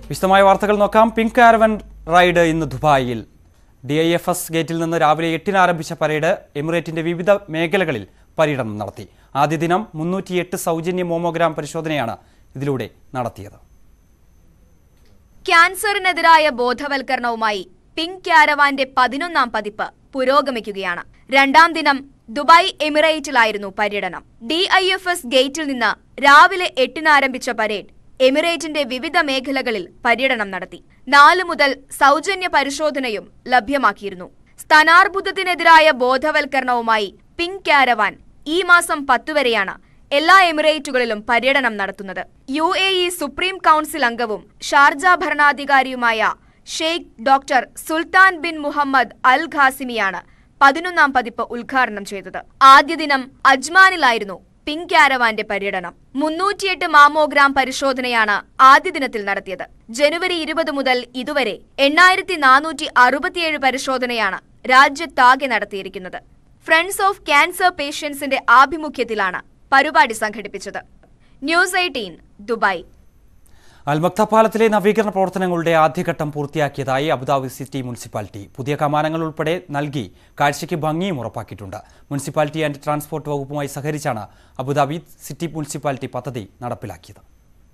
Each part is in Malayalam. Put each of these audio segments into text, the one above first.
വിശദമായ വാർത്തകൾ നോക്കാം പിങ്ക് കാരവൻ റൈഡ് ഇന്ന് ദുബായിൽ ഡി ഐ എഫ് എസ് ഗേറ്റിൽ നിന്ന് രാവിലെ എട്ടിന് ആരംഭിച്ച പരേഡ് എമിറേറ്റിന്റെ വിവിധ മേഖലകളിൽ പര്യടനം നടത്തി ആദ്യ ദിനം മുന്നൂറ്റിയെട്ട് സൗജന്യ മോമോഗ്രാം പരിശോധനയാണ് ഇതിലൂടെ നടത്തിയത് ക്യാൻസറിനെതിരായ ബോധവൽക്കരണവുമായി പിങ്ക് ക്യാരവാന്റെ പതിനൊന്നാം പതിപ്പ് പുരോഗമിക്കുകയാണ് രണ്ടാം ദിനം ദുബായ് എമിറേറ്റിലായിരുന്നു പര്യടനം ഡി ഐ എഫ് എസ് ഗേറ്റിൽ നിന്ന് രാവിലെ എട്ടിന് ആരംഭിച്ച പരേഡ് എമിറേറ്റിന്റെ വിവിധ മേഖലകളിൽ പര്യടനം നടത്തി നാല് മുതൽ സൗജന്യ പരിശോധനയും ലഭ്യമാക്കിയിരുന്നു സ്ഥാനാർബുദത്തിനെതിരായ ബോധവൽക്കരണവുമായി പിങ്ക് ക്യാരവാൻ ഈ മാസം പത്ത് വരെയാണ് എല്ലാ എമിറേറ്റുകളിലും പര്യടനം നടത്തുന്നത് U A E supreme council അംഗവും ഷാർജ ഭരണാധികാരിയുമായ Sheikh doctor Sultan bin Muhammad Al ഖാസിമിയാണ് പതിനൊന്നാം പതിപ്പ് ഉദ്ഘാടനം ചെയ്തത് ആദ്യ ദിനം അജ്മാനിലായിരുന്നു പിങ്ക് ക്യാരവാന്റെ പര്യടനം മുന്നൂറ്റിയെട്ട് മാമോഗ്രാം പരിശോധനയാണ് ആദ്യ ദിനത്തിൽ നടത്തിയത് ജനുവരി ഇരുപത് മുതൽ ഇതുവരെ എണ്ണായിരത്തി നാനൂറ്റി അറുപത്തിയേഴ് പരിശോധനയാണ് രാജ്യത്താകെ നടത്തിയിരിക്കുന്നത് ഫ്രണ്ട്സ് ഓഫ് ക്യാൻസർ പേഷ്യൻസിന്റെ ആഭിമുഖ്യത്തിലാണ് പരിപാടി സംഘടിപ്പിച്ചത് ന്യൂസ് എയ്റ്റീൻ ദുബായ് അൽമക്ത പാലത്തിലെ നവീകരണ പ്രവർത്തനങ്ങളുടെ ആദ്യഘട്ടം പൂർത്തിയാക്കിയതായി അബുദാബി സിറ്റി മുനിസിപ്പാലിറ്റി പുതിയ കമാനങ്ങൾ ഉൾപ്പെടെ നൽകി കാഴ്ചയ്ക്ക് ഭംഗിയും ഉറപ്പാക്കിയിട്ടുണ്ട് മുനിസിപ്പാലിറ്റി ആൻഡ് ട്രാൻസ്പോർട്ട് വകുപ്പുമായി സഹകരിച്ചാണ് അബുദാബി സിറ്റി മുനിസിപ്പാലിറ്റി പദ്ധതി നടപ്പിലാക്കിയത്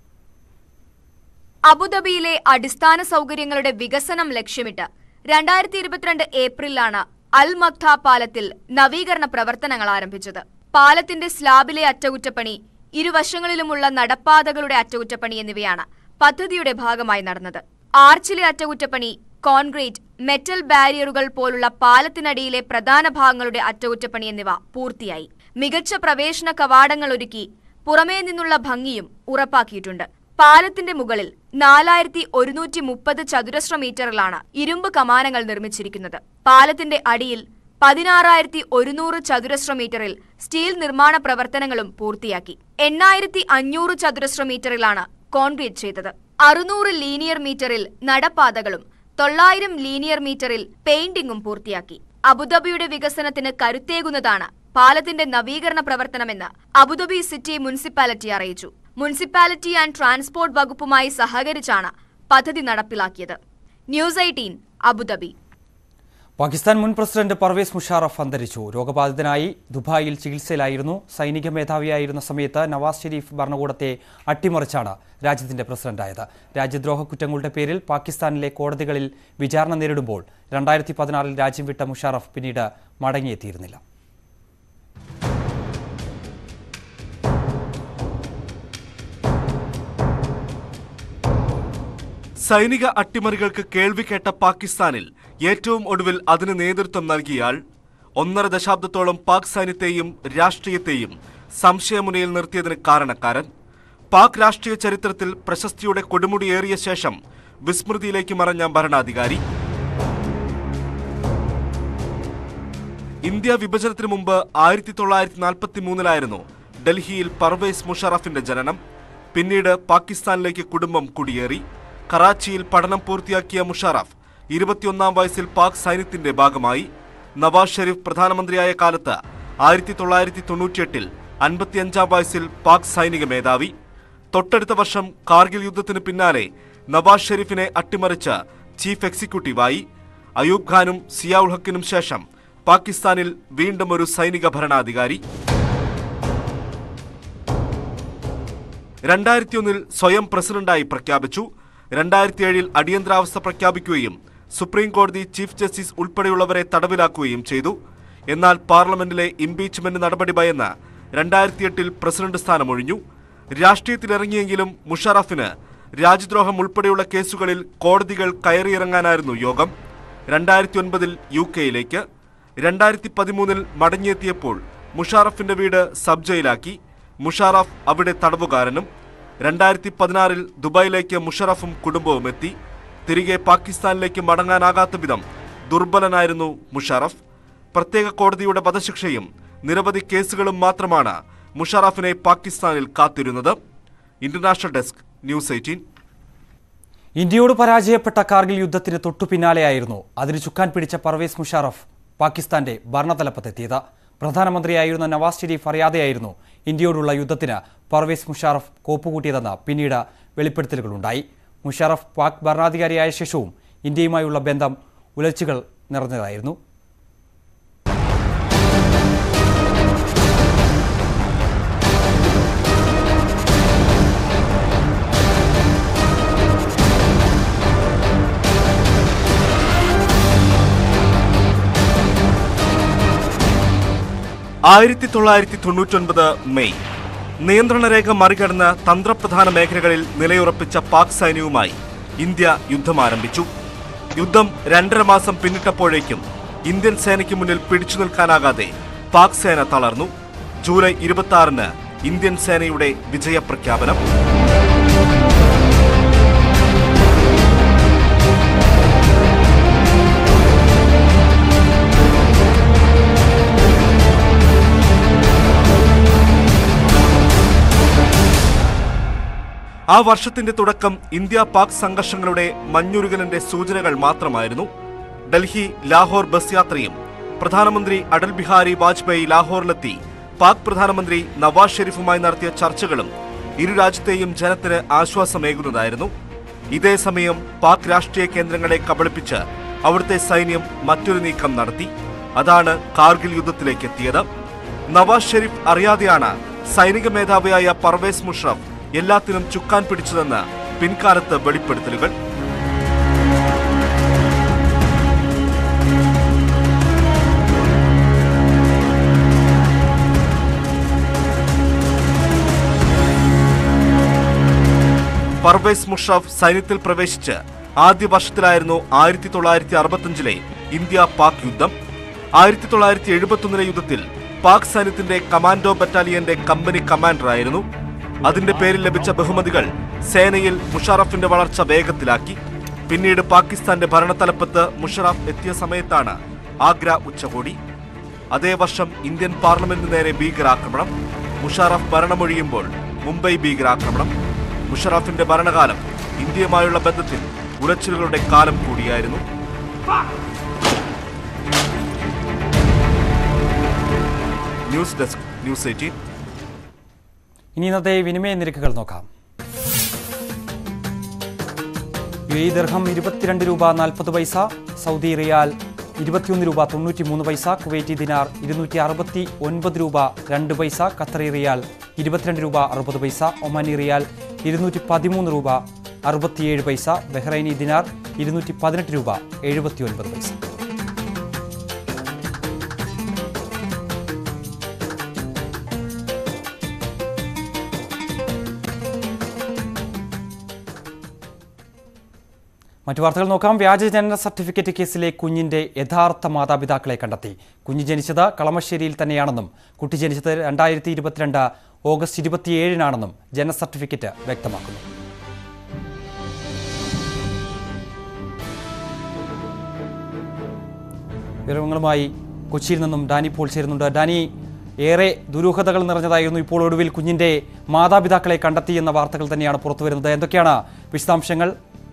അബുദാബിയിലെ അടിസ്ഥാന സൗകര്യങ്ങളുടെ വികസനം ലക്ഷ്യമിട്ട് രണ്ടായിരത്തി ഇരുപത്തിരണ്ട് ഏപ്രിലാണ് അൽ മക്ത പാലത്തിൽ നവീകരണ പ്രവർത്തനങ്ങൾ ആരംഭിച്ചത് പാലത്തിന്റെ സ്ലാബിലെ അറ്റകുറ്റപ്പണി ഇരുവശങ്ങളിലുമുള്ള നടപ്പാതകളുടെ അറ്റകുറ്റപ്പണി എന്നിവയാണ് പദ്ധതിയുടെ ഭാഗമായി നടന്നത് ആർച്ചിലെ അറ്റകുറ്റപ്പണി കോൺക്രീറ്റ് മെറ്റൽ ബാരിയറുകൾ പോലുള്ള പാലത്തിനടിയിലെ പ്രധാന ഭാഗങ്ങളുടെ അറ്റകുറ്റപ്പണി എന്നിവ പൂർത്തിയായി മികച്ച പ്രവേശന കവാടങ്ങൾ ഒരുക്കി പുറമേ നിന്നുള്ള ഭംഗിയും ഉറപ്പാക്കിയിട്ടുണ്ട് പാലത്തിന്റെ മുകളിൽ നാലായിരത്തി ഒരുന്നൂറ്റി മുപ്പത് ചതുരശ്ര മീറ്ററിലാണ് ഇരുമ്പ് കമാനങ്ങൾ നിർമ്മിച്ചിരിക്കുന്നത് പാലത്തിന്റെ അടിയിൽ പതിനാറായിരത്തി ഒരുന്നൂറ് ചതുരശ്ര മീറ്ററിൽ സ്റ്റീൽ നിർമ്മാണ പ്രവർത്തനങ്ങളും പൂർത്തിയാക്കി എണ്ണായിരത്തി അഞ്ഞൂറ് ചതുരശ്ര മീറ്ററിലാണ് കോൺക്രീറ്റ് ചെയ്തത് അറുന്നൂറ് ലീനിയർ മീറ്ററിൽ നടപ്പാതകളും തൊള്ളായിരം ലീനിയർ മീറ്ററിൽ പെയിന്റിംഗും പൂർത്തിയാക്കി അബുദാബിയുടെ വികസനത്തിന് കരുത്തേകുന്നതാണ് പാലത്തിന്റെ നവീകരണ പ്രവർത്തനമെന്ന് അബുദാബി സിറ്റി മുനിസിപ്പാലിറ്റി അറിയിച്ചു മുനിസിപ്പാലിറ്റി ആൻഡ് ട്രാൻസ്പോർട്ട് വകുപ്പുമായി സഹകരിച്ചാണ് പദ്ധതി നടപ്പിലാക്കിയത് ന്യൂസ് എയ്റ്റീൻ അബുദാബി പാകിസ്ഥാൻ മുൻ പ്രസിഡന്റ് പർവേസ് മുഷാറഫ് അന്തരിച്ചു രോഗബാധിതനായി ദുബായിൽ ചികിത്സയിലായിരുന്നു സൈനിക മേധാവിയായിരുന്ന സമയത്ത് നവാസ് ഷെരീഫ് ഭരണകൂടത്തെ അട്ടിമറിച്ചാണ് രാജ്യത്തിന്റെ പ്രസിഡന്റായത് രാജ്യദ്രോഹ കുറ്റങ്ങളുടെ പേരിൽ പാകിസ്ഥാനിലെ കോടതികളിൽ വിചാരണ നേരിടുമ്പോൾ രണ്ടായിരത്തി പതിനാറിൽ രാജ്യം വിട്ട മുഷാറഫ് പിന്നീട് മടങ്ങിയെത്തിയിരുന്നില്ല സൈനിക അട്ടിമറികൾക്ക് കേൾവി കേട്ട പാകിസ്ഥാനിൽ ഏറ്റവും ഒടുവിൽ അതിന് നേതൃത്വം നൽകിയാൾ ഒന്നര ദശാബ്ദത്തോളം പാക് സൈന്യത്തെയും രാഷ്ട്രീയത്തെയും സംശയമുനയിൽ നിർത്തിയതിന് കാരണക്കാരൻ പാക് രാഷ്ട്രീയ ചരിത്രത്തിൽ പ്രശസ്തിയുടെ കൊടുമുടിയേറിയ ശേഷം വിസ്മൃതിയിലേക്ക് മറഞ്ഞ ഭരണാധികാരി ഇന്ത്യ വിഭജനത്തിന് മുമ്പ് ആയിരത്തി തൊള്ളായിരത്തി നാൽപ്പത്തി മൂന്നിലായിരുന്നു ഡൽഹിയിൽ പർവേസ് മുഷറഫിന്റെ ജനനം പിന്നീട് പാകിസ്ഥാനിലേക്ക് കുടുംബം കുടിയേറി കറാച്ചിയിൽ പഠനം പൂർത്തിയാക്കിയ മുഷറഫ് ഇരുപത്തിയൊന്നാം വയസ്സിൽ പാക് സൈന്യത്തിന്റെ ഭാഗമായി നവാസ് ഷെരീഫ് പ്രധാനമന്ത്രിയായ കാലത്ത് ആയിരത്തി തൊള്ളായിരത്തി തൊണ്ണൂറ്റിയെട്ടിൽ അൻപത്തിയഞ്ചാം വയസ്സിൽ പാക് സൈനിക മേധാവി തൊട്ടടുത്ത വർഷം കാർഗിൽ യുദ്ധത്തിന് പിന്നാലെ നവാസ് ഷെരീഫിനെ അട്ടിമറിച്ച് ചീഫ് എക്സിക്യൂട്ടീവായി അയൂബ് ഖാനും സിയാഉൽ ഹക്കിനും ശേഷം പാകിസ്ഥാനിൽ വീണ്ടും ഒരു സൈനിക ഭരണാധികാരി രണ്ടായിരത്തിയൊന്നിൽ സ്വയം പ്രസിഡന്റായി പ്രഖ്യാപിച്ചു രണ്ടായിരത്തി ഏഴിൽ അടിയന്തരാവസ്ഥ പ്രഖ്യാപിക്കുകയും സുപ്രീം കോടതി ചീഫ് ജസ്റ്റിസ് ഉൾപ്പെടെയുള്ളവരെ തടവിലാക്കുകയും ചെയ്തു എന്നാൽ പാർലമെന്റിലെ ഇംപീച്ച്മെന്റ് നടപടി ഭയന്ന് രണ്ടായിരത്തി എട്ടിൽ പ്രസിഡന്റ് സ്ഥാനമൊഴിഞ്ഞു രാഷ്ട്രീയത്തിലിറങ്ങിയെങ്കിലും മുഷറഫിന് രാജ്യദ്രോഹം ഉൾപ്പെടെയുള്ള കേസുകളിൽ കോടതികൾ കയറിയിറങ്ങാനായിരുന്നു യോഗം രണ്ടായിരത്തി ഒൻപതിൽ യു കെയിലേക്ക് രണ്ടായിരത്തി പതിമൂന്നിൽ മടങ്ങിയെത്തിയപ്പോൾ മുഷാറഫിന്റെ വീട് സബ് ജയിലാക്കി മുഷാറഫ് അവിടെ തടവുകാരനും രണ്ടായിരത്തി പതിനാറിൽ ദുബായിലേക്ക് മുഷറഫും കുടുംബവും എത്തി തിരികെ പാകിസ്ഥാനിലേക്ക് മടങ്ങാനാകാത്ത വിധം ദുർബലനായിരുന്നു മുഷറഫ് പ്രത്യേക കോടതിയുടെ വധശിക്ഷയും നിരവധി കേസുകളും മാത്രമാണ് മുഷറഫിനെ പാകിസ്ഥാനിൽ കാത്തിരുന്നത് ഇന്റർനാഷണൽ ഡെസ്ക് ന്യൂസ് എയ്റ്റീൻ ഇന്ത്യയോട് പരാജയപ്പെട്ട കാർഗിൽ യുദ്ധത്തിന് തൊട്ടു പിന്നാലെയായിരുന്നു അതിന് ചുക്കാൻ പിടിച്ച പർവേസ് മുഷാറഫ് പാകിസ്ഥാന്റെ ഭരണതലപ്പത്തെത്തിയത് പ്രധാനമന്ത്രിയായിരുന്ന നവാസ് ഷെരീഫ് അറിയാതെയായിരുന്നു ഇന്ത്യയോടുള്ള യുദ്ധത്തിന് പർവേസ് മുഷാറഫ് കോപ്പുകൂട്ടിയതെന്ന് പിന്നീട് വെളിപ്പെടുത്തലുകളുണ്ടായി മുഷറഫ് പാക് ഭരണാധികാരിയായ ശേഷവും ഇന്ത്യയുമായുള്ള ബന്ധം ഉലച്ചുകൾ നിറഞ്ഞതായിരുന്നു ആയിരത്തി തൊള്ളായിരത്തി തൊണ്ണൂറ്റൊൻപത് മെയ് നിയന്ത്രണരേഖ മറികടന്ന് തന്ത്രപ്രധാന മേഖലകളിൽ നിലയുറപ്പിച്ച പാക് സൈന്യവുമായി ഇന്ത്യ യുദ്ധം ആരംഭിച്ചു യുദ്ധം രണ്ടര മാസം പിന്നിട്ടപ്പോഴേക്കും ഇന്ത്യൻ സേനയ്ക്ക് മുന്നിൽ പിടിച്ചു നിൽക്കാനാകാതെ പാക് സേന തളർന്നു ജൂലൈ ഇരുപത്തി ആറിന് ഇന്ത്യൻ സേനയുടെ വിജയപ്രഖ്യാപനം ആ വർഷത്തിന്റെ തുടക്കം ഇന്ത്യ പാക് സംഘർഷങ്ങളുടെ മഞ്ഞുരുകലിന്റെ സൂചനകൾ മാത്രമായിരുന്നു ഡൽഹി ലാഹോർ ബസ് യാത്രയും പ്രധാനമന്ത്രി അടൽ ബിഹാരി വാജ്പേയി ലാഹോറിലെത്തി പാക് പ്രധാനമന്ത്രി നവാസ് ഷെരീഫുമായി നടത്തിയ ചർച്ചകളും ഇരു രാജ്യത്തെയും ജനത്തിന് ആശ്വാസമേകുന്നതായിരുന്നു ഇതേ സമയം പാക് രാഷ്ട്രീയ കേന്ദ്രങ്ങളെ കബളിപ്പിച്ച് അവിടുത്തെ സൈന്യം മറ്റൊരു നീക്കം നടത്തി അതാണ് കാർഗിൽ യുദ്ധത്തിലേക്ക് എത്തിയത് നവാസ് ഷെരീഫ് അറിയാതെയാണ് സൈനിക മേധാവിയായ പർവേസ് മുഷറഫ് എല്ലാത്തിനും ചുക്കാൻ പിടിച്ചതെന്ന് പിൻകാലത്ത് വെളിപ്പെടുത്തലുകൾ പർവേസ് മുഷറഫ് സൈന്യത്തിൽ പ്രവേശിച്ച് ആദ്യ വർഷത്തിലായിരുന്നു ആയിരത്തി തൊള്ളായിരത്തി അറുപത്തിയഞ്ചിലെ ഇന്ത്യ പാക് യുദ്ധം ആയിരത്തി തൊള്ളായിരത്തി എഴുപത്തൊന്നിലെ യുദ്ധത്തിൽ പാക് സൈന്യത്തിന്റെ കമാൻഡോ ബറ്റാലിയന്റെ കമ്പനി കമാൻഡറായിരുന്നു അതിന്റെ പേരിൽ ലഭിച്ച ബഹുമതികൾ സേനയിൽ മുഷറഫിന്റെ വളർച്ച വേഗത്തിലാക്കി പിന്നീട് പാകിസ്ഥാന്റെ ഭരണത്തലപ്പത്ത് മുഷറഫ് എത്തിയ സമയത്താണ് ആഗ്ര ഉച്ചകോടി അതേ വർഷം ഇന്ത്യൻ പാർലമെന്റിന് നേരെ ഭീകരാക്രമണം മുഷറഫ് ഭരണമൊഴിയുമ്പോൾ മുംബൈ ഭീകരാക്രമണം മുഷറഫിന്റെ ഭരണകാലം ഇന്ത്യയുമായുള്ള ബന്ധത്തിൽ ഉലച്ചിലുകളുടെ കാലം കൂടിയായിരുന്നു ന്യൂസ് ഡെസ്ക് ന്യൂസ് എയ്റ്റീൻ ഇനി ഇന്നത്തെ വിനിമയ നിരക്കുകൾ നോക്കാം യു എ ദർഹം ഇരുപത്തിരണ്ട് രൂപ നാൽപ്പത് പൈസ സൗദി റിയാൽ ഇരുപത്തിയൊന്ന് രൂപ തൊണ്ണൂറ്റി മൂന്ന് പൈസ കുവൈറ്റി ദിനാർ ഇരുന്നൂറ്റി അറുപത്തി ഒൻപത് രൂപ രണ്ട് പൈസ ഖത്തറി റിയാൽ ഇരുപത്തിരണ്ട് രൂപ അറുപത് പൈസ ഒമാനി റിയാൽ ഇരുന്നൂറ്റി പതിമൂന്ന് രൂപ അറുപത്തിയേഴ് പൈസ ബഹ്റൈനി ദിനാർ ഇരുന്നൂറ്റി പതിനെട്ട് രൂപ എഴുപത്തി ഒൻപത് പൈസ മറ്റു വാർത്തകൾ നോക്കാം വ്യാജ ജനന സർട്ടിഫിക്കറ്റ് കേസിലെ കുഞ്ഞിന്റെ യഥാർത്ഥ മാതാപിതാക്കളെ കണ്ടെത്തി കുഞ്ഞ് ജനിച്ചത് കളമശ്ശേരിയിൽ തന്നെയാണെന്നും കുട്ടി ജനിച്ചത് രണ്ടായിരത്തി ഇരുപത്തിരണ്ട് ഓഗസ്റ്റ് ഇരുപത്തിയേഴിനാണെന്നും ജനന സർട്ടിഫിക്കറ്റ് വ്യക്തമാക്കുന്നു വിവരങ്ങളുമായി കൊച്ചിയിൽ നിന്നും ഡാനി പോൾ ചേരുന്നുണ്ട് ഡാനി ഏറെ ദുരൂഹതകൾ നിറഞ്ഞതായിരുന്നു ഇപ്പോൾ ഒടുവിൽ കുഞ്ഞിന്റെ മാതാപിതാക്കളെ കണ്ടെത്തി എന്ന വാർത്തകൾ തന്നെയാണ് പുറത്തുവരുന്നത് എന്തൊക്കെയാണ് വിശദാംശങ്ങൾ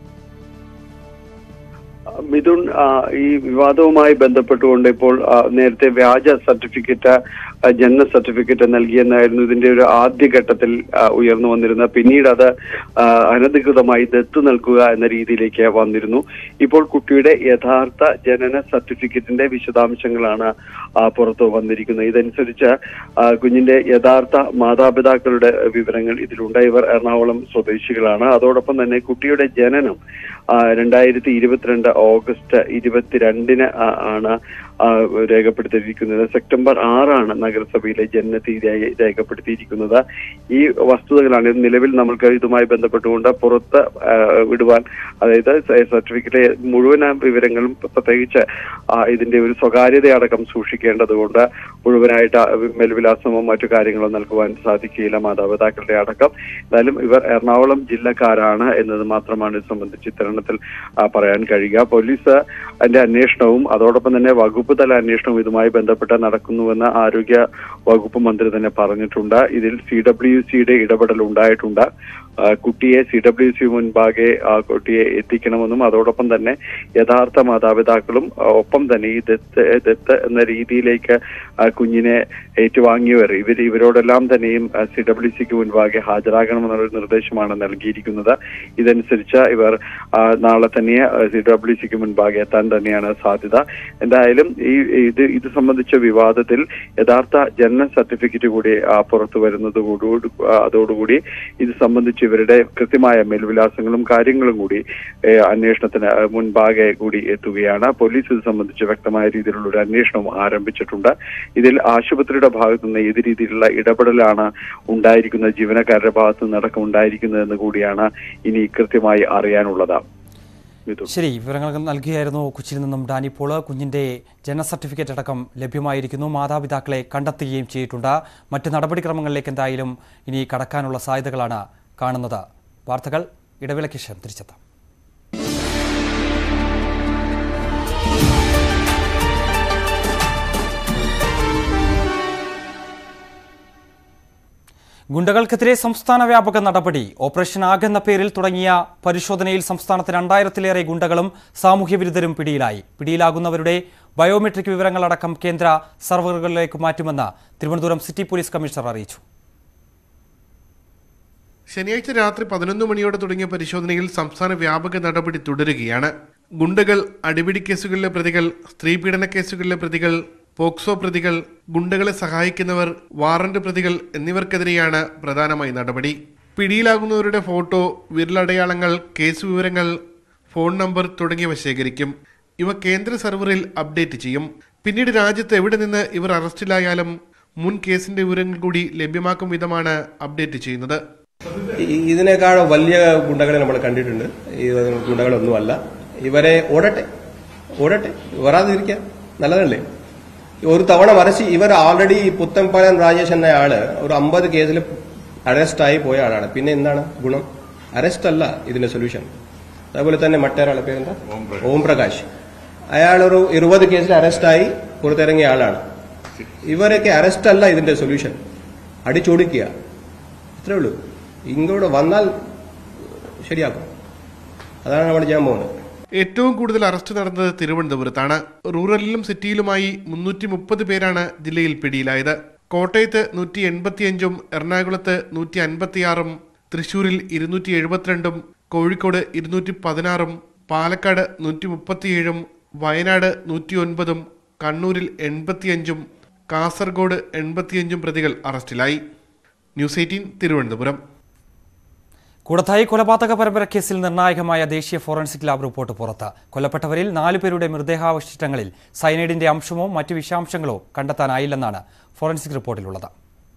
മിഥുൻ ആ, ഈ വിവാദവുമായി ബന്ധപ്പെട്ടുകൊണ്ട് ഇപ്പോൾ ആ, നേരത്തെ വ്യാജ സർട്ടിഫിക്കറ്റ് ആ, ജനന സർട്ടിഫിക്കറ്റ് നൽകിയെന്നായിരുന്നു ഇതിന്റെ ഒരു ആദ്യഘട്ടത്തിൽ ആ, ഉയർന്നു വന്നിരുന്നത് പിന്നീട് അത് ആ, അനധികൃതമായി ദത്തു നൽകുക എന്ന രീതിയിലേക്ക് വന്നിരുന്നു ഇപ്പോൾ കുട്ടിയുടെ യഥാർത്ഥ ജനന സർട്ടിഫിക്കറ്റിന്റെ വിശദാംശങ്ങളാണ് ആ, പുറത്തു വന്നിരിക്കുന്നത് ഇതനുസരിച്ച് ആ, കുഞ്ഞിന്റെ യഥാർത്ഥ മാതാപിതാക്കളുടെ വിവരങ്ങൾ ഇതിലുണ്ട് ഇവർ എറണാകുളം സ്വദേശികളാണ് അതോടൊപ്പം തന്നെ കുട്ടിയുടെ ജനനം ആ, രണ്ടായിരത്തി ഇരുപത്തിരണ്ട് ഓഗസ്റ്റ് ഇരുപത്തിരണ്ടിന് ആ- ആണ് ആ, രേഖപ്പെടുത്തിയിരിക്കുന്നത് സെപ്റ്റംബർ ആറാണ് നഗരസഭയിലെ ജനനത്തീയതിയായി രേഖപ്പെടുത്തിയിരിക്കുന്നത് ഈ വസ്തുതകളാണ് ഇത് നിലവിൽ നമുക്ക് ഇതുമായി ബന്ധപ്പെട്ടുകൊണ്ട് പുറത്ത് ആ, വിടുവാൻ അതായത് സർട്ടിഫിക്കറ്റിലെ മുഴുവൻ വിവരങ്ങളും പ്രത്യേകിച്ച് ആ, ഇതിന്റെ ഒരു സ്വകാര്യതയടക്കം സൂക്ഷിക്കേണ്ടതുകൊണ്ട് മുഴുവനായിട്ട് ആ മേൽവിലാസമോ മറ്റു കാര്യങ്ങളോ നൽകുവാൻ സാധിക്കുകയില്ല മാതാപിതാക്കളുടെ അടക്കം എന്തായാലും ഇവർ എറണാകുളം ജില്ലക്കാരാണ് എന്നത് മാത്രമാണ് ഇത് സംബന്ധിച്ച് ഇത്തരണത്തിൽ ആ, പറയാൻ കഴിയുക പോലീസ് അതിന്റെ അന്വേഷണവും അതോടൊപ്പം തന്നെ വകുപ്പ് വകുപ്പ് തല അന്വേഷണം ഇതുമായി ബന്ധപ്പെട്ട് നടക്കുന്നുവെന്ന് ആരോഗ്യ വകുപ്പ് മന്ത്രി തന്നെ പറഞ്ഞിട്ടുണ്ട് ഇതിൽ സി ഡബ്ല്യു സിയുടെ ഇടപെടൽ ഉണ്ടായിട്ടുണ്ട് ആ, കുട്ടിയെ സി ഡബ്ല്യു സി മുൻപാകെ ആ കുട്ടിയെ എത്തിക്കണമെന്നും അതോടൊപ്പം തന്നെ യഥാർത്ഥ മാതാപിതാക്കളും ആ, ഒപ്പം തന്നെ ഈ ദത്ത് ദത്ത് എന്ന രീതിയിലേക്ക് ആ കുഞ്ഞിനെ ഏറ്റുവാങ്ങിയവർ ഇവർ ഇവരോടെല്ലാം തന്നെയും സി ഡബ്ല്യു സിക്ക് മുൻപാകെ ഹാജരാകണമെന്നുള്ള നിർദ്ദേശമാണ് നൽകിയിരിക്കുന്നത് ഇതനുസരിച്ച് ഇവർ ആ, നാളെ തന്നെ സി ഡബ്ല്യു സിക്ക് മുൻപാകെ എത്താൻ തന്നെയാണ് സാധ്യത എന്തായാലും ഈ ഇത് ഇത് സംബന്ധിച്ച വിവാദത്തിൽ യഥാർത്ഥ ജനന സർട്ടിഫിക്കറ്റ് കൂടി ആ, പുറത്തു വരുന്നത് കൂടി ആ, അതോടുകൂടി ഇത് സംബന്ധിച്ച് ഇവരുടെ കൃത്യമായ മേൽവിലാസങ്ങളും കാര്യങ്ങളും കൂടി ഏ, അന്വേഷണത്തിന് മുൻപാകെ കൂടി എത്തുകയാണ് പോലീസ് ഇത് സംബന്ധിച്ച് വ്യക്തമായ രീതിയിലുള്ള ഒരു അന്വേഷണം ആരംഭിച്ചിട്ടുണ്ട് ഇതിൽ ആശുപത്രിയുടെ ഭാഗത്തു നിന്ന് ഏത് രീതിയിലുള്ള ഇടപെടലാണ് ഉണ്ടായിരിക്കുന്നത് ജീവനക്കാരുടെ ഭാഗത്തു നിന്നടക്കം ഉണ്ടായിരിക്കുന്നതെന്ന് കൂടിയാണ് ഇനി കൃത്യമായി അറിയാനുള്ളത് മിഥുൻ. ശരി വിവരങ്ങൾ നൽകിയായിരുന്നു കൊച്ചിയിൽ നിന്നും ഡാനി പോള് കുഞ്ഞിന്റെ ജനന സർട്ടിഫിക്കറ്റ് അടക്കം ലഭ്യമായിരിക്കുന്നു മാതാപിതാക്കളെ കണ്ടെത്തുകയും ചെയ്തിട്ടുണ്ട് മറ്റ് നടപടിക്രമങ്ങളിലേക്ക് എന്തായാലും ഇനി കടക്കാനുള്ള സാധ്യതകളാണ് കാണുന്നത് വാർത്തകൾ ഇടവേളയ്ക്ക് ശേഷം തിരിച്ചെത്താം ഗുണ്ടകൾക്കെതിരെ സംസ്ഥാന വ്യാപക നടപടി ഓപ്പറേഷൻ ആഗ് എന്ന പേരിൽ തുടങ്ങിയ പരിശോധനയിൽ സംസ്ഥാനത്ത് രണ്ടായിരത്തിലേറെ ഗുണ്ടകളും സാമൂഹ്യ വിരുദ്ധരും പിടിയിലായി പിടിയിലാകുന്നവരുടെ ബയോമെട്രിക് വിവരങ്ങളടക്കം കേന്ദ്ര സർവറുകളിലേക്ക് മാറ്റുമെന്ന് തിരുവനന്തപുരം സിറ്റി പോലീസ് കമ്മീഷണർ അറിയിച്ചു ശനിയാഴ്ച രാത്രി പതിനൊന്ന് മണിയോടെ തുടങ്ങിയ പരിശോധനയിൽ സംസ്ഥാന വ്യാപക നടപടി തുടരുകയാണ് ഗുണ്ടകൾ അടിപിടി കേസുകളിലെ പ്രതികൾ സ്ത്രീപീഡന കേസുകളിലെ പ്രതികൾ പോക്സോ പ്രതികൾ ഗുണ്ടകളെ സഹായിക്കുന്നവർ വാറന്റ് പ്രതികൾ എന്നിവർക്കെതിരെയാണ് പ്രധാനമായി നടപടി പിടിയിലാകുന്നവരുടെ ഫോട്ടോ വിരലടയാളങ്ങൾ കേസ് വിവരങ്ങൾ ഫോൺ നമ്പർ തുടങ്ങിയവ ശേഖരിക്കും ഇവ കേന്ദ്ര സെർവറിൽ അപ്ഡേറ്റ് ചെയ്യും പിന്നീട് രാജ്യത്ത് എവിടെ നിന്ന് ഇവർ അറസ്റ്റിലായാലും മുൻ കേസിന്റെ വിവരങ്ങൾ കൂടി ലഭ്യമാക്കും വിധമാണ് അപ്ഡേറ്റ് ചെയ്യുന്നത് ഈ- ഇതിനേക്കാൾ വലിയ ഗുണ്ടകളെ നമ്മൾ കണ്ടിട്ടുണ്ട് ഈ ഗുണ്ടകളൊന്നുമല്ല ഇവരെ ഓടട്ടെ ഓടട്ടെ വരാതിരിക്കുക നല്ലതല്ലേ ഒരു തവണ മറിച്ച് ഇവർ ആൾറെഡി പുത്തൻപാലം രാജേഷ് എന്ന ആള് ഒരു അമ്പത് കേസിൽ അറസ്റ്റായി പോയ ആളാണ് പിന്നെ എന്താണ് ഗുണം അറസ്റ്റ് അല്ല ഇതിന്റെ സൊല്യൂഷൻ അതുപോലെ തന്നെ മറ്റൊരാളെ പേരെന്താ ഓം പ്രകാശ് അയാൾ ഒരു ഇരുപത് കേസിൽ അറസ്റ്റായി പുറത്തിറങ്ങിയ ആളാണ് ഇവരൊക്കെ അറസ്റ്റ് അല്ല ഇതിന്റെ സൊല്യൂഷൻ അടിച്ചോടിക്കുക അത്രേ ഉള്ളൂ ഇങ്ങോട്ട് വന്നാൽ ശരിയാക്കും അതാണ് നമ്മൾ ചെയ്യാൻ പോകുന്നത് ഏറ്റവും കൂടുതൽ അറസ്റ്റ് നടന്നത് തിരുവനന്തപുരത്താണ് റൂറലിലും സിറ്റിയിലുമായി മുന്നൂറ്റി മുപ്പത് പേരാണ് ജില്ലയിൽ പിടിയിലായത് കോട്ടയത്ത് നൂറ്റി എൺപത്തിയഞ്ചും എറണാകുളത്ത് നൂറ്റി അൻപത്തിയാറും തൃശൂരിൽ ഇരുന്നൂറ്റി എഴുപത്തിരണ്ടും കോഴിക്കോട് ഇരുന്നൂറ്റി പതിനാറും പാലക്കാട് നൂറ്റി മുപ്പത്തിയേഴും വയനാട് നൂറ്റി ഒൻപതും കണ്ണൂരിൽ എൺപത്തിയഞ്ചും കാസർഗോഡ് എൺപത്തിയഞ്ചും പ്രതികൾ അറസ്റ്റിലായി ന്യൂസ് എയ്റ്റീൻ തിരുവനന്തപുരം കൂടത്തായി കൊലപാതക പരമ്പര കേസിൽ നിർണായകമായ ദേശീയ ഫോറൻസിക് ലാബ് റിപ്പോർട്ട് പുറത്ത് കൊല്ലപ്പെട്ടവരിൽ നാലു പേരുടെ മൃതദേഹാവശിഷ്ടങ്ങളിൽ സയനൈഡിന്റെ അംശമോ മറ്റു വിഷാംശങ്ങളോ കണ്ടെത്താനായില്ലെന്നാണ് ഫോറൻസിക് റിപ്പോർട്ടിലുള്ളത്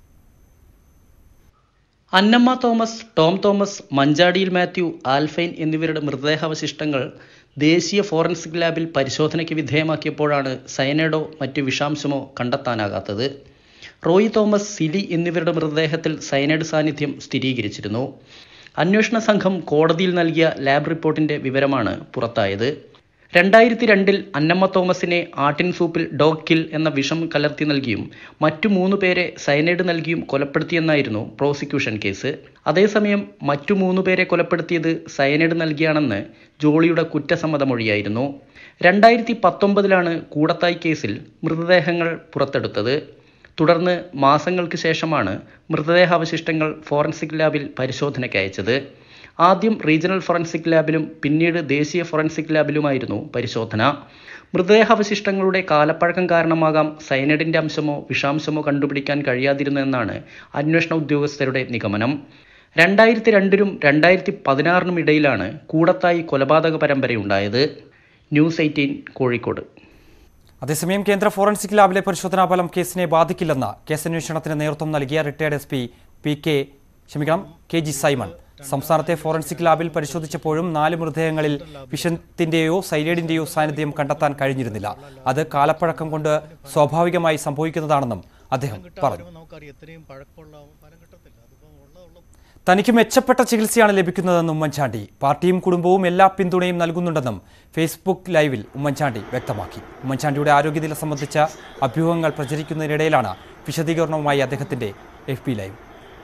അന്നമ്മ തോമസ് ടോം തോമസ് മഞ്ചാടിയിൽ മാത്യു ആൽഫൈൻ എന്നിവരുടെ മൃതദേഹാവശിഷ്ടങ്ങൾ ദേശീയ ഫോറൻസിക് ലാബിൽ പരിശോധനയ്ക്ക് വിധേയമാക്കിയപ്പോഴാണ് സയനൈഡോ മറ്റ് വിഷാംശമോ കണ്ടെത്താനാകാത്തത് റോയി തോമസ് സിലി എന്നിവരുടെ മൃതദേഹത്തിൽ സയനൈഡ് സാന്നിധ്യം സ്ഥിരീകരിച്ചിരുന്നു അന്വേഷണ സംഘം കോടതിയിൽ നൽകിയ ലാബ് റിപ്പോർട്ടിന്റെ വിവരമാണ് പുറത്തായത് രണ്ടായിരത്തി രണ്ടിൽ അന്നമ്മ തോമസിനെ ആട്ടിൻ സൂപ്പിൽ ഡോഗ് കിൽ എന്ന വിഷം കലർത്തി നൽകിയും മറ്റു മൂന്ന് പേരെ സയനൈഡ് നൽകിയും കൊലപ്പെടുത്തിയെന്നായിരുന്നു പ്രോസിക്യൂഷൻ കേസ് അതേസമയം മറ്റു മൂന്ന് പേരെ കൊലപ്പെടുത്തിയത് സയനൈഡ് നൽകിയാണെന്ന് ജോളിയുടെ കുറ്റസമ്മതമൊഴിയായിരുന്നു രണ്ടായിരത്തി പത്തൊമ്പതിലാണ് കൂടത്തായി കേസിൽ മൃതദേഹങ്ങൾ പുറത്തെടുത്തത് തുടർന്ന് മാസങ്ങൾക്ക് ശേഷമാണ് മൃതദേഹാവശിഷ്ടങ്ങൾ ഫോറൻസിക് ലാബിൽ പരിശോധനയ്ക്ക് അയച്ചത് ആദ്യം റീജിയണൽ ഫോറൻസിക് ലാബിലും പിന്നീട് ദേശീയ ഫോറൻസിക് ലാബിലുമായിരുന്നു പരിശോധന മൃതദേഹാവശിഷ്ടങ്ങളുടെ കാലപ്പഴക്കം കാരണമാകാം സയനൈഡിന്റെ അംശമോ വിഷാംശമോ കണ്ടുപിടിക്കാൻ കഴിയാതിരുന്നതെന്നാണ് അന്വേഷണ ഉദ്യോഗസ്ഥരുടെ നിഗമനം രണ്ടായിരത്തി രണ്ടിനും രണ്ടായിരത്തി പതിനാറിനും ഇടയിലാണ് കൂടത്തായി കൊലപാതക പരമ്പരയുണ്ടായത് ന്യൂസ് എയ്റ്റീൻ കോഴിക്കോട് അതേസമയം കേന്ദ്ര ഫോറൻസിക് ലാബിലെ പരിശോധനാ ഫലം കേസിനെ ബാധിക്കില്ലെന്ന് കേസന്വേഷണത്തിന് നേതൃത്വം നൽകിയ retired S P P K ക്ഷമിക്കണം കെ ജി സൈമൺ സംസ്ഥാനത്തെ ഫോറൻസിക് ലാബിൽ പരിശോധിച്ചപ്പോഴും നാല് മൃതദേഹങ്ങളിൽ വിഷത്തിന്റെയോ സൈലൈഡിന്റെയോ സാന്നിധ്യം കണ്ടെത്താൻ കഴിഞ്ഞിരുന്നില്ല അത് കാലപ്പഴക്കം കൊണ്ട് സ്വാഭാവികമായി സംഭവിക്കുന്നതാണെന്നും അദ്ദേഹം പറഞ്ഞു നമുക്കറിയാം ഇത്രയും പഴക്കമുള്ള കാലഘട്ടത്തിൽ അതിപ്പം ഉള്ള ഉള്ള തനിക്ക് മെച്ചപ്പെട്ട ചികിത്സയാണ് ലഭിക്കുന്നതെന്ന് ഉമ്മൻചാണ്ടി പാർട്ടിയും കുടുംബവും എല്ലാ പിന്തുണയും നൽകുന്നുണ്ടെന്നും ഫേസ്ബുക്ക് ലൈവിൽ ഉമ്മൻചാണ്ടി വ്യക്തമാക്കി ഉമ്മൻചാണ്ടിയുടെ ആരോഗ്യനില സംബന്ധിച്ച അഭ്യൂഹങ്ങൾ പ്രചരിക്കുന്നതിനിടയിലാണ് വിശദീകരണവുമായി അദ്ദേഹത്തിന്റെ എഫ് പി ലൈവ്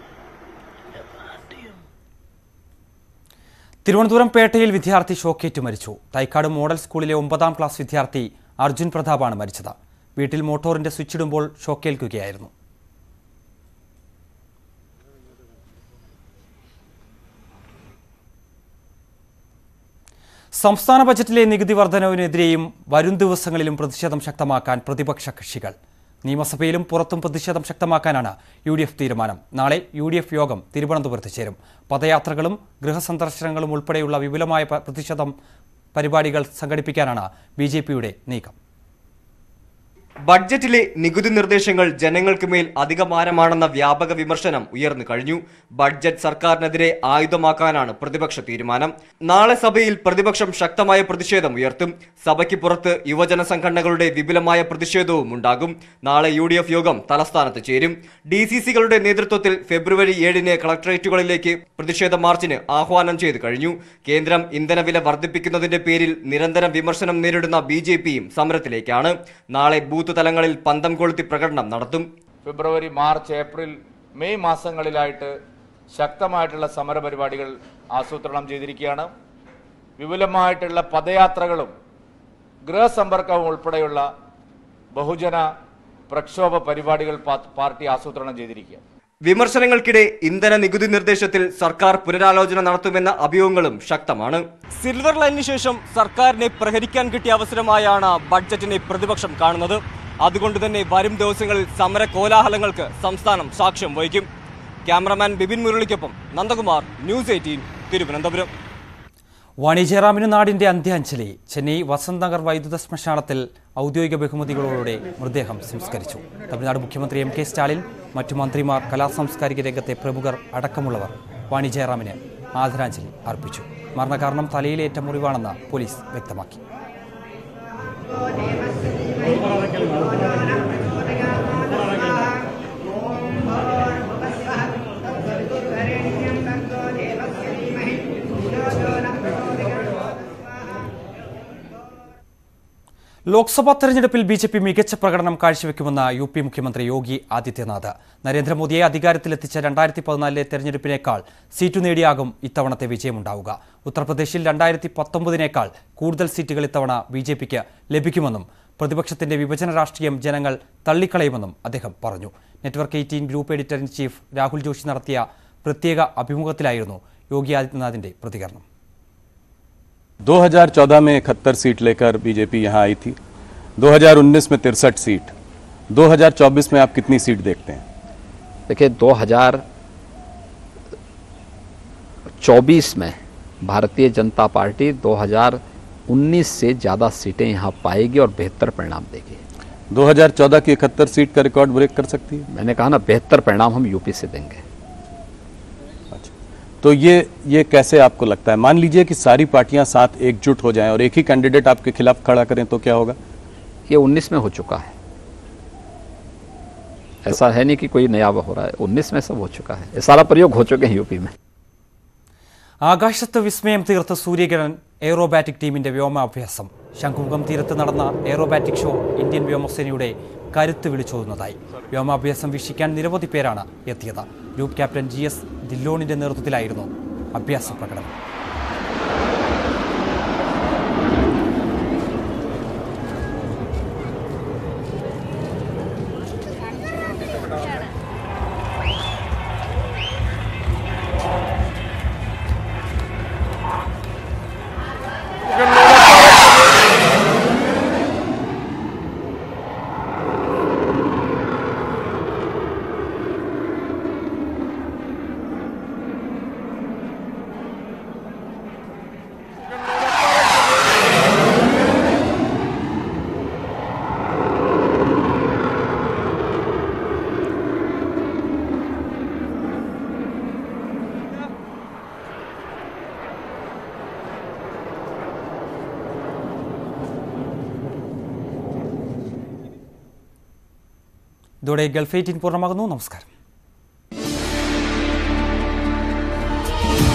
തിരുവനന്തപുരം പേട്ടയിൽ വിദ്യാർത്ഥി ഷോക്കേറ്റ് മരിച്ചു തൈക്കാട് മോഡൽ സ്കൂളിലെ ഒമ്പതാം ക്ലാസ് വിദ്യാർത്ഥി അർജുൻ പ്രതാപാണ് മരിച്ചത് വീട്ടിൽ മോട്ടോറിന്റെ സ്വിച്ച് ഇടുമ്പോൾ ഷോക്കേൽക്കുകയായിരുന്നു സംസ്ഥാന ബജറ്റിലെ നികുതി വർധനവിനെതിരെയും വരും ദിവസങ്ങളിലും പ്രതിഷേധം ശക്തമാക്കാൻ പ്രതിപക്ഷ കക്ഷികൾ നിയമസഭയിലും പുറത്തും പ്രതിഷേധം ശക്തമാക്കാനാണ് യു ഡി എഫ് തീരുമാനം നാളെ യു ഡി എഫ് യോഗം തിരുവനന്തപുരത്ത് ചേരും പദയാത്രകളും ഗൃഹസന്ദർശനങ്ങളും ഉൾപ്പെടെയുള്ള വിപുലമായ പ- പ്രതിഷേധം പരിപാടികൾ സംഘടിപ്പിക്കാനാണ് ബി നീക്കം ബഡ്ജറ്റിലെ നികുതി നിർദ്ദേശങ്ങൾ ജനങ്ങൾക്ക് മേൽ അധികഭാരമാണെന്ന വ്യാപക വിമർശനം ഉയർന്നു കഴിഞ്ഞു ബഡ്ജറ്റ് സർക്കാരിനെതിരെ ആയുധമാക്കാനാണ് പ്രതിപക്ഷ തീരുമാനം നാളെ സഭയിൽ പ്രതിപക്ഷം ശക്തമായ പ്രതിഷേധം ഉയർത്തും സഭയ്ക്ക് പുറത്ത് യുവജന സംഘടനകളുടെ വിപുലമായ പ്രതിഷേധവും ഉണ്ടാകും നാളെ യു ഡി എഫ് യോഗം തലസ്ഥാനത്ത് ചേരും ഡി സി സികളുടെ നേതൃത്വത്തിൽ ഫെബ്രുവരി ഏഴിന് കളക്ടറേറ്റുകളിലേക്ക് പ്രതിഷേധ മാർച്ചിന് ആഹ്വാനം ചെയ്തു കഴിഞ്ഞു കേന്ദ്രം ഇന്ധനവില വർദ്ധിപ്പിക്കുന്നതിന്റെ പേരിൽ നിരന്തരം വിമർശനം നേരിടുന്ന ബി ജെ പിയും സമരത്തിലേക്കാണ് നാളെ ബൂത്ത് തലങ്ങളിൽ പന്തം കൊളുത്തി പ്രകടനം നടത്തും ഫെബ്രുവരി മാർച്ച് ഏപ്രിൽ മെയ് മാസങ്ങളിലായിട്ട് ശക്തമായിട്ടുള്ള സമരപരിപാടികൾ ആസൂത്രണം ചെയ്തിരിക്കുകയാണ് വിപുലമായിട്ടുള്ള പദയാത്രകളും ഗൃഹസമ്പർക്കവും ഉൾപ്പെടെയുള്ള ബഹുജന പ്രക്ഷോഭ പരിപാടികൾ പാ- പാർട്ടി ആസൂത്രണം ചെയ്തിരിക്കുകയാണ് വിമർശനങ്ങൾക്കിടെ ഇന്ധന നികുതി നിർദ്ദേശത്തിൽ സർക്കാർ പുനരാലോചന നടത്തുമെന്ന അഭ്യൂഹങ്ങളും ശക്തമാണ് സിൽവർ ലൈനിന് ശേഷം സർക്കാരിനെ പ്രഹരിക്കാൻ കിട്ടിയ അവസരമായാണ് ബഡ്ജറ്റിനെ പ്രതിപക്ഷം കാണുന്നത് അതുകൊണ്ട് തന്നെ വരും ദിവസങ്ങളിൽ സമര കോലാഹലങ്ങൾക്ക് സംസ്ഥാനം സാക്ഷ്യം വഹിക്കും ക്യാമറമാൻ ബിപിൻ മുരളിക്കൊപ്പം നന്ദകുമാർ ന്യൂസ് എയ്റ്റീൻ തിരുവനന്തപുരം വാണി ജയറാമിന് നാടിന്റെ അന്ത്യാഞ്ജലി ചെന്നൈ വസന്ത് നഗർ വൈദ്യുത ശ്മശാനത്തിൽ ഔദ്യോഗിക ബഹുമതികളോടെ മൃതദേഹം സംസ്കരിച്ചു തമിഴ്നാട് മുഖ്യമന്ത്രി എം കെ സ്റ്റാലിൻ മറ്റു മന്ത്രിമാർ കലാസാംസ്കാരിക രംഗത്തെ പ്രമുഖർ അടക്കമുള്ളവർ വാണി ജയറാമിന് ആദരാഞ്ജലി അർപ്പിച്ചു മരണകാരണം തലയിലേറ്റ മുറിവാണെന്ന് പോലീസ് വ്യക്തമാക്കി ലോക്സഭാ തെരഞ്ഞെടുപ്പിൽ ബി ജെ പി മികച്ച പ്രകടനം കാഴ്ചവെക്കുമെന്ന് യു പി മുഖ്യമന്ത്രി യോഗി ആദിത്യനാഥ് നരേന്ദ്രമോദിയെ അധികാരത്തിലെത്തിച്ച രണ്ടായിരത്തി പതിനാലിലെ തെരഞ്ഞെടുപ്പിനേക്കാൾ സീറ്റു നേടിയാകും ഇത്തവണത്തെ വിജയമുണ്ടാവുക ഉത്തർപ്രദേശിൽ രണ്ടായിരത്തി പത്തൊമ്പതിനേക്കാൾ കൂടുതൽ സീറ്റുകൾ ഇത്തവണ ബി ജെ പിക്ക് ലഭിക്കുമെന്നും പ്രതിപക്ഷത്തിന്റെ വിഭജന രാഷ്ട്രീയം ജനങ്ങൾ തള്ളിക്കളയുമെന്നും അദ്ദേഹം പറഞ്ഞു network eighteen group editor in chief Rahul Joshi നടത്തിയ പ്രത്യേക അഭിമുഖത്തിലായിരുന്നു യോഗി ആദിത്യനാഥിന്റെ പ്രതികരണം 2014 में इकहत्तर सीट लेकर बीजेपी यहाँ आई थी 2019 में तिरसठ सीट 2024 में आप कितनी सीट देखते हैं देखिए 2024 में भारतीय जनता पार्टी 2019 से ज़्यादा सीटें यहाँ पाएगी और बेहतर परिणाम देगी 2014 की इकहत्तर सीट का रिकॉर्ड ब्रेक कर सकती है मैंने कहा ना बेहतर परिणाम हम यूपी से देंगे तो ये ये कैसे आपको लगता है मान लीजिए कि सारी पार्टियां साथ एकजुट हो जाएं और एक ही कैंडिडेट आपके खिलाफ खड़ा करें तो क्या होगा ये 19 में हो चुका है ऐसा है नहीं कि कोई नया हो रहा है 19 में सब हो चुका है ये सारा प्रयोग हो चुके हैं यूपी में ആകാശത്ത് വിസ്മയം തീർത്ത സൂര്യകിരൺ എയ്റോബാറ്റിക് ടീമിന്റെ വ്യോമാഭ്യാസം ശംഖുമുഖം തീരത്ത് നടന്ന എയ്റോബാറ്റിക് ഷോ ഇന്ത്യൻ വ്യോമസേനയുടെ കരുത്ത് വിളിച്ചോതുന്നതായി വ്യോമാഭ്യാസം വീക്ഷിക്കാൻ നിരവധി പേരാണ് എത്തിയത് ഗ്രൂപ്പ് ക്യാപ്റ്റൻ ജി എസ് ദില്ലോണിന്റെ നേതൃത്വത്തിലായിരുന്നു അഭ്യാസ പ്രകടനം ഇതോടെ ഗൾഫ് എയ്റ്റീൻ പൂർണ്ണമാകുന്നു നമസ്കാരം ന്യൂസ്